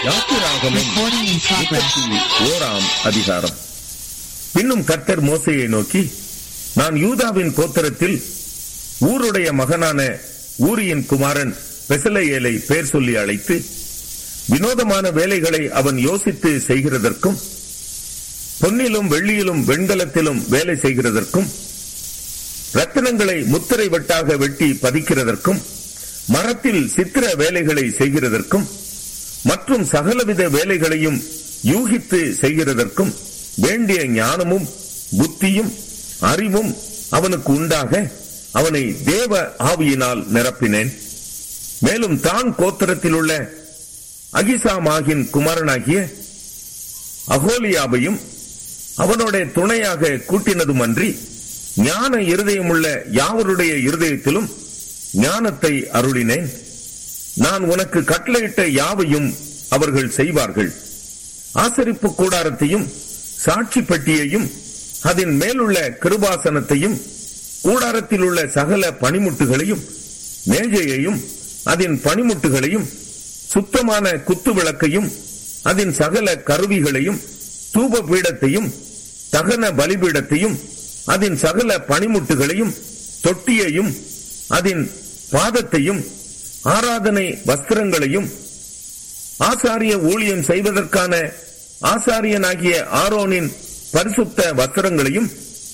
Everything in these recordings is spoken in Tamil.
யாத்திராகமம் Recording in progress. முப்பத்தி ஓராம் அதிகாரம் பின்னும் கர்த்தர் மோசையை நோக்கி நான் யூதாவின் கோத்திரத்தில் ஊருடைய மகனான ஊரியின் குமாரன் பெசலையேலை பேர் சொல்லி அழைத்து வினோதமான வேலைகளை அவன் யோசித்து செய்கிறதற்கும் பொன்னிலும் வெள்ளியிலும் வெண்கலத்திலும் வேலை செய்கிறதற்கும் ரத்தினங்களை முத்திரை வெட்டாக வெட்டி பதிக்கிறதற்கும் மரத்தில் சித்திர வேலைகளை செய்கிறதற்கும் மற்றும் சகலவித வேலைகளையும் யூகித்து செய்கிறதற்கும் வேண்டிய ஞானமும் புத்தியும் அறிவும் அவனுக்கு உண்டாக அவனை தேவ ஆவியினால் நிரப்பினேன் மேலும் தான் கோத்திரத்தில் உள்ள அகிசாமாகின் குமாரனாகிய அகோலியாவையும் அவனோட துணையாக கூட்டினதுமன்றி ஞான இருதயமுள்ள யாவருடைய இருதயத்திலும் ஞானத்தை அருளினேன் நான் உனக்கு கட்டளையிட்ட யாவையும் அவர்கள் செய்வார்கள் ஆசரிப்பு கூடாரத்தையும் சாட்சி பெட்டியையும் அதன் மேலுள்ள கிருபாசனத்தையும் கூடாரத்தில் உள்ள சகல பனிமுட்டுகளையும் மேஜையையும் அதன் பனிமுட்டுகளையும் சுத்தமான குத்து விளக்கையும் அதன் சகல கருவிகளையும் தூப பீடத்தையும் தகன பலிபீடத்தையும் அதன் சகல பனிமுட்டுகளையும் தொட்டியையும் அதன் பாதத்தையும் ஆராதனை வஸ்திரங்களையும் ஆசாரிய ஊழியம் செய்வதற்கான ஆசாரியனாகிய ஆரோனின் பரிசுத்த வஸ்திரங்களையும்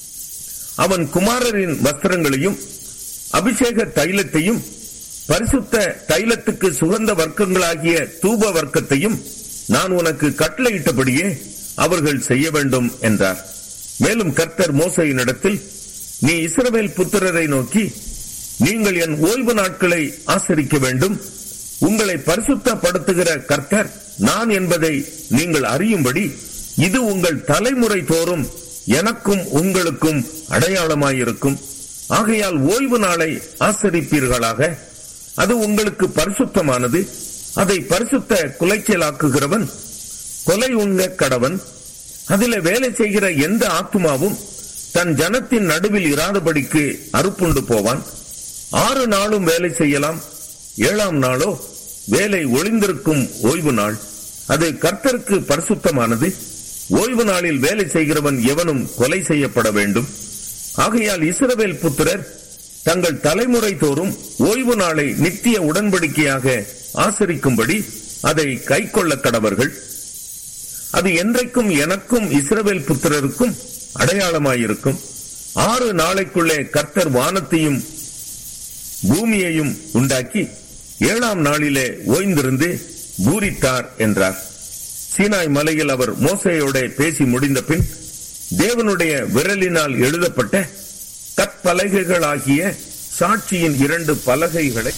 அவன் குமாரரின் வஸ்திரங்களையும் அபிஷேக தைலத்தையும் பரிசுத்த தைலத்துக்கு சுகந்த வர்க்கங்களாகிய தூப வர்க்கத்தையும் நான் உனக்கு கட்டளையிட்டபடியே அவர்கள் செய்ய வேண்டும் என்றார் மேலும் கர்த்தர் மோசையினிடத்தில் நீ இஸ்ரவேல் புத்திரரை நோக்கி நீங்கள் என் ஓய்வு நாட்களை ஆசரிக்க வேண்டும் உங்களை பரிசுத்தப்படுத்துகிற கர்த்தர் நான் என்பதை நீங்கள் அறியும்படி இது உங்கள் தலைமுறை தோறும் எனக்கும் உங்களுக்கும் அடையாளமாயிருக்கும் ஆகையால் ஓய்வு நாளை ஆசரிப்பீர்களாக அது உங்களுக்கு பரிசுத்தமானது அதை பரிசுத்த குலைச்சலாக்குகிறவன் கொலை உண்ண கடவன் அதிலே வேலை செய்கிற எந்த ஆத்துமாவும் தன் ஜனத்தின் நடுவில் இராதபடிக்கு அறுப்புண்டு போவான் ஆறு நாளும் வேலை செய்யலாம் ஏழாம் நாளோ வேலை ஒளிந்திருக்கும் ஓய்வு நாள் அது கர்த்தருக்கு பரிசுத்தமானது ஓய்வு நாளில் வேலை செய்கிறவன் எவனும் கொலை செய்யப்பட வேண்டும் ஆகையால் இஸ்ரவேல் புத்திரர் தங்கள் தலைமுறை தோறும் ஓய்வு நாளை நித்திய உடன்படிக்கையாக ஆசரிக்கும்படி அதை கைக்கொள்ள கடவர்கள் அது என்றைக்கும் எனக்கும் இஸ்ரவேல் புத்திரருக்கும் அடையாளமாயிருக்கும் ஆறு நாளைக்குள்ளே கர்த்தர் வானத்தையும் பூமியையும் உண்டாக்கி ஏழாம் நாளிலே ஓய்ந்திருந்து பூரித்தார் என்றார் சீனாய் மலையில் அவர் மோசையோட பேசி முடிந்த பின் தேவனுடைய விரலினால் எழுதப்பட்ட கற்பலகைகளாகிய சாட்சியின் இரண்டு பலகைகளை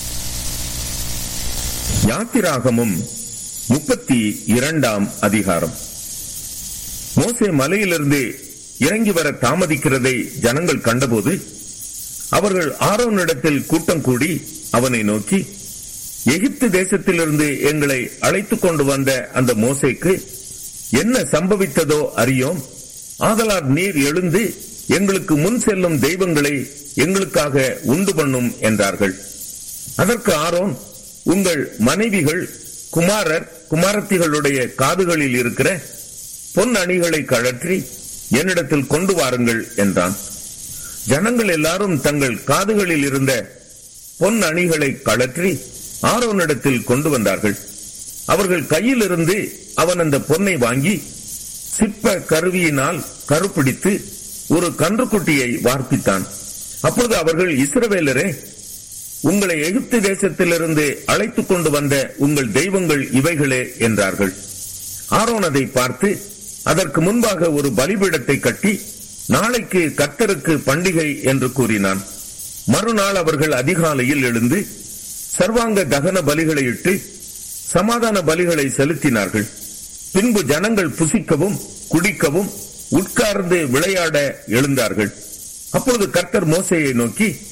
யாத்திராகமும் முப்பத்தி இரண்டாம் அதிகாரம் மோசே மலையிலிருந்து இறங்கி வர தாமதிக்கிறதை ஜனங்கள் கண்டபோது அவர்கள் ஆரோனிடத்தில் கூட்டம் கூடி அவனை நோக்கி எகிப்து தேசத்திலிருந்து எங்களை அழைத்துக் கொண்டு வந்த அந்த மோசேக்கு என்ன சம்பவித்ததோ அறியோம் ஆதலார் நீர் எழுந்து எங்களுக்கு முன் செல்லும் தெய்வங்களை எங்களுக்காக உண்டு பண்ணும் என்றார்கள் அதற்கு ஆரோன் உங்கள் மனைவிகள் குமாரர் குமாரத்திகளுடைய காதுகளில் இருக்கிற பொன் அணிகளை கழற்றி என்னிடத்தில் கொண்டு வாருங்கள் என்றான் ஜனங்கள் எல்லாரும் தங்கள் காதுகளில் இருந்த பொன் அணிகளை கழற்றி ஆரோனிடத்தில் கொண்டு வந்தார்கள் அவர்கள் கையில் இருந்து அவன் அந்த பொன்னை வாங்கி சிற்ப கருவியினால் கருப்பிடித்து ஒரு கன்றுக்குட்டியை வார்ப்பித்தான் அப்பொழுது அவர்கள் இஸ்ரவேலரே உங்களை எகிப்து தேசத்திலிருந்து அழைத்துக் கொண்டு வந்த உங்கள் தெய்வங்கள் இவைகளே என்றார்கள் ஆரோன் அதை பார்த்து அதற்கு முன்பாக ஒரு பலிபீடத்தை கட்டி நாளைக்கு கர்த்தருக்கு பண்டிகை என்று கூறினான் மறுநாள் அவர்கள் அதிகாலையில் எழுந்து சர்வாங்க தகன பலிகளை இட்டு சமாதான பலிகளை செலுத்தினார்கள் பின்பு ஜனங்கள் புசிக்கவும் குடிக்கவும் உட்கார்ந்து விளையாட எழுந்தார்கள் அப்பொழுது கர்த்தர் மோசையை நோக்கி